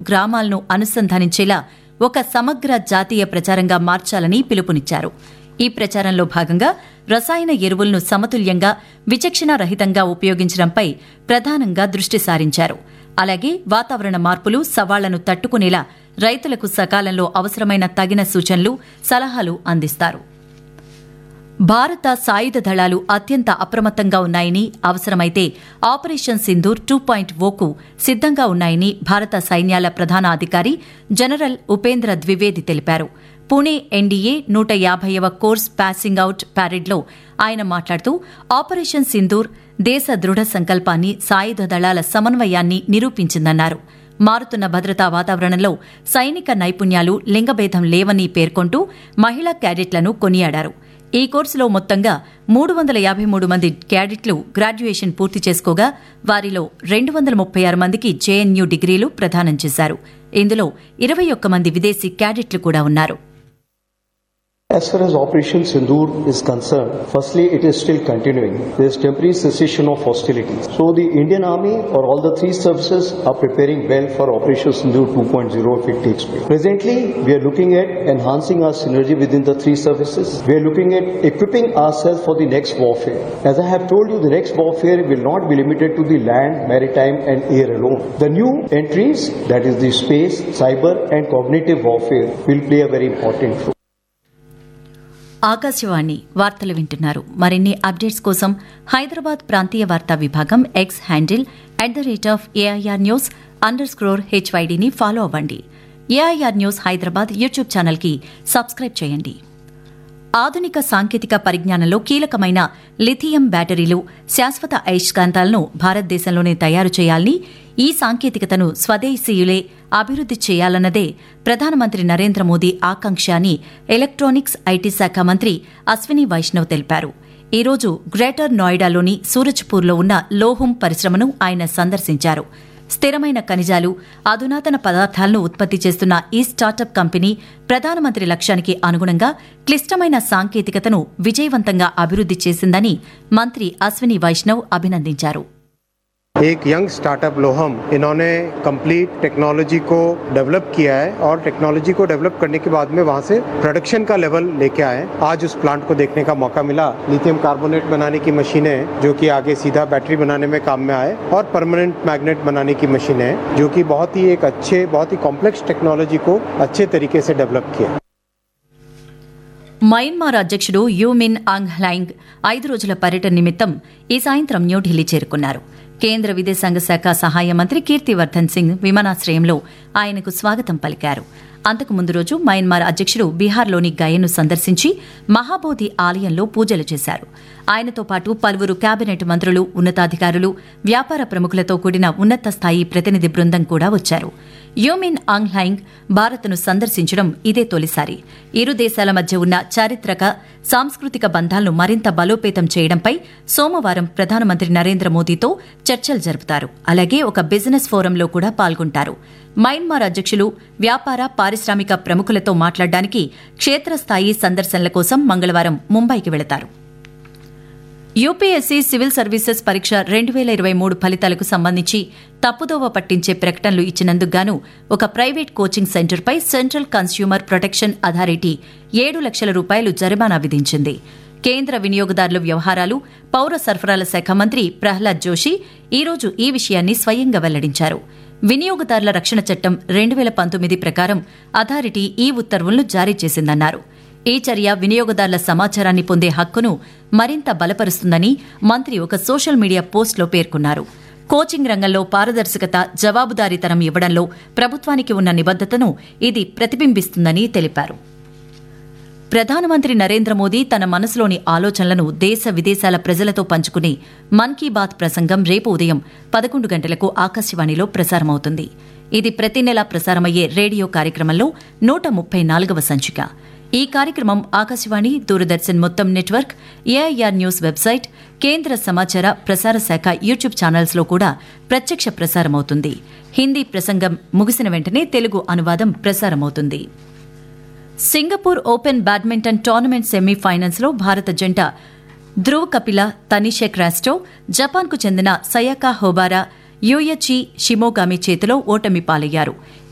గ్రామాలను అనుసంధానించేలా ఒక సమగ్ర జాతీయ ప్రచారంగా మార్చాలని పిలుపునిచ్చారు ఈ ప్రచారంలో భాగంగా రసాయన ఎరువులను సమతుల్యంగా విచక్షణారహితంగా ఉపయోగించడంపై ప్రధానంగా దృష్టి సారించారు అలాగే వాతావరణ మార్పులు సవాళ్లను తట్టుకునేలా రైతులకు సకాలంలో అవసరమైన తగిన సూచనలు సలహాలు అందిస్తారు భారత సాయుధ దళాలు అత్యంత అప్రమత్తంగా ఉన్నాయని అవసరమైతే ఆపరేషన్ సింధూర్ టూ పాయింట్ ఓకు సిద్దంగా ఉన్నాయని భారత సైన్యాల ప్రధాన అధికారి జనరల్ ఉపేంద్ర ద్వివేది తెలిపారు పుణే ఎన్డీఏ నూట యాభైవ కోర్స్ పాసింగ్ అవుట్ ప్యారెడ్లో ఆయన మాట్లాడుతూ ఆపరేషన్ సింధూర్ దేశ దృఢ సంకల్పాన్ని సాయుధ దళాల సమన్వయాన్ని నిరూపించిందన్నారు మారుతున్న భద్రతా వాతావరణంలో సైనిక నైపుణ్యాలు లింగభేదం లేవని పేర్కొంటూ మహిళా క్యాడెట్లను కొనియాడారు ఈ కోర్సులో మొత్తంగా మూడు వందల యాభై మూడు మంది క్యాడెట్లు గ్రాడ్యుయేషన్ పూర్తి చేసుకోగా వారిలో రెండు వందల ముప్పై ఆరు మందికి జేఎన్యూ డిగ్రీలు ప్రదానం చేశారు ఇందులో ఇరవై ఒక్క మంది విదేశీ క్యాడెట్లు కూడా ఉన్నారు As far as Operation Sindoor is concerned, firstly, it is still continuing. There is temporary cessation of hostilities. So the Indian Army or all the three services are preparing well for Operation Sindoor 2.0 if it takes place. Presently, we are looking at enhancing our synergy within the three services. We are looking at equipping ourselves for the next warfare. As I have told you, the next warfare will not be limited to the land, maritime and air alone. The new entries, that is the space, cyber and cognitive warfare will play a very important role. Akashvani వార్తలు వింటున్నారు మరిన్ని updates కోసం హైదరాబాద్ ప్రాంతీయ వార్తా విభాగం X handle at the rate of AIR news underscore హెచ్వైడీని follow అవ్వండి AIR news Hyderabad YouTube ఛానల్కి సబ్స్క్రైబ్ చేయండి ఆధునిక సాంకేతిక పరిజ్ఞానంలో కీలకమైన లిథియం బ్యాటరీలు శాశ్వత అయస్కాంతాలను భారతదేశంలోనే తయారు చేయాలని ఈ సాంకేతికతను స్వదేశీయులే అభివృద్ది చేయాలన్నదే ప్రధానమంత్రి నరేంద్ర మోదీ ఆకాంక్ష అని ఎలక్ట్రానిక్స్ ఐటీ శాఖ మంత్రి అశ్విని వైష్ణవ్ తెలిపారు ఈ రోజు గ్రేటర్ నోయిడాలోని సూరజ్పూర్లో ఉన్న లోహం పరిశ్రమను ఆయన సందర్శించారు స్థిరమైన ఖనిజాలు అధునాతన పదార్థాలను ఉత్పత్తి చేస్తున్న ఈ స్టార్టప్ కంపెనీ ప్రధానమంత్రి లక్ష్యానికి అనుగుణంగా క్లిష్టమైన సాంకేతికతను విజయవంతంగా అభివృద్ది చేసిందని మంత్రి అశ్విని వైష్ణవ్ అభినందించారు एक यंग स्टार्टअप लोहम इन्होंने कंप्लीट टेक्नोलॉजी को डेवलप किया है और टेक्नोलॉजी को डेवलप करने के बाद में वहाँ से प्रोडक्शन का लेवल लेके आए आज उस प्लांट को देखने का मौका मिला लिथियम कार्बोनेट बनाने की मशीनें जो कि आगे सीधा बैटरी बनाने में काम में आए और परमानेंट मैग्नेट बनाने की मशीनें जो कि बहुत ही एक अच्छे बहुत ही कॉम्प्लेक्स टेक्नोलॉजी को अच्छे तरीके से डेवलप किया మయన్మార్ అధ్యక్షుడు యూమిన్ ఆంగ్ హ్లాంగ్ ఐదు రోజుల పర్యటన నిమిత్తం ఈ సాయంత్రం న్యూఢిల్లీ చేరుకున్నారు కేంద్ర విదేశాంగ శాఖ సహాయ మంత్రి కీర్తివర్ధన్ సింగ్ విమానాశ్రయంలో ఆయనకు స్వాగతం పలికారు అంతకు ముందు రోజు మయన్మార్ అధ్యక్షుడు బీహార్లోని గయను సందర్శించి మహాబోధి ఆలయంలో పూజలు చేశారు ఆయనతో పాటు పలువురు కేబినెట్ మంత్రులు ఉన్నతాధికారులు వ్యాపార ప్రముఖులతో కూడిన ఉన్నత స్థాయి ప్రతినిధి బృందం కూడా వచ్చారు యూమిన్ ఆంగ్లాంగ్ భారత్ను సందర్శించడం ఇదే తొలిసారి ఇరు దేశాల మధ్య ఉన్న చారిత్రక సాంస్కృతిక బంధాలను మరింత బలోపేతం చేయడంపై సోమవారం ప్రధానమంత్రి నరేంద్ర మోదీతో చర్చలు జరుపుతారు అలాగే ఒక బిజినెస్ ఫోరంలో కూడా పాల్గొంటారు మయన్మార్ అధ్యక్షులు వ్యాపార పారిశ్రామిక ప్రముఖులతో మాట్లాడడానికి క్షేత్రస్థాయి సందర్శనల కోసం మంగళవారం ముంబైకి వెళతారు యూపీఎస్సీ సివిల్ సర్వీసెస్ పరీక్ష రెండు వేల ఇరవై మూడు ఫలితాలకు సంబంధించి తప్పుదోవ పట్టించే ప్రకటనలు ఇచ్చినందుకు గాను ఒక ప్రైవేట్ కోచింగ్ సెంటర్పై సెంట్రల్ కన్స్యూమర్ ప్రొటెక్షన్ అథారిటీ ఏడు లక్షల రూపాయలు జరిమానా విధించింది కేంద్ర వినియోగదారుల వ్యవహారాలు పౌర సరఫరాల శాఖ మంత్రి ప్రహ్లాద్ జోషి ఈరోజు ఈ విషయాన్ని స్వయంగా వెల్లడించారు వినియోగదారుల రక్షణ చట్టం రెండు వేల పంతొమ్మిది ప్రకారం అథారిటీ ఈ ఉత్తర్వులను జారీ చేసిందన్నారు ఈ చర్య వినియోగదారుల సమాచారాన్ని పొందే హక్కును మరింత బలపరుస్తుందని మంత్రి ఒక సోషల్ మీడియా పోస్టులో పేర్కొన్నారు కోచింగ్ రంగంలో పారదర్శకత జవాబుదారీతనం ఇవ్వడంలో ప్రభుత్వానికి ఉన్న నిబద్దతను ఇది ప్రతిబింబిస్తుందని తెలిపారు ప్రధానమంత్రి నరేంద్ర మోదీ తన మనసులోని ఆలోచనలను దేశ విదేశాల ప్రజలతో పంచుకునే మన్ కీ బాత్ ప్రసంగం రేపు ఉదయం పదకొండు గంటలకు ఆకాశవాణిలో ప్రసారమవుతుంది ఇది ప్రతి నెలా ప్రసారమయ్యే రేడియో కార్యక్రమంలో నూట ముప్పై నాలుగవ సంచిక ఈ కార్యక్రమం ఆకాశవాణి దూరదర్శన్ మొత్తం నెట్వర్క్ ఏఐఆర్ న్యూస్ వెబ్సైట్ కేంద్ర సమాచార ప్రసార శాఖ యూట్యూబ్ ఛానల్స్లో కూడా ప్రత్యక్ష ప్రసారమవుతుంది హిందీ ప్రసంగం ముగిసిన వెంటనే తెలుగు అనువాదం ప్రసారమవుతుంది Singapore open badminton tournament semifinals లో భారత జంట ధ్రువ్ కపిల తనిషే క్రాస్టో జపాన్కు చెందిన సయాకా హోబారా యూయచి షిమోగామి చేతిలో ఓటమి పాలయ్యారు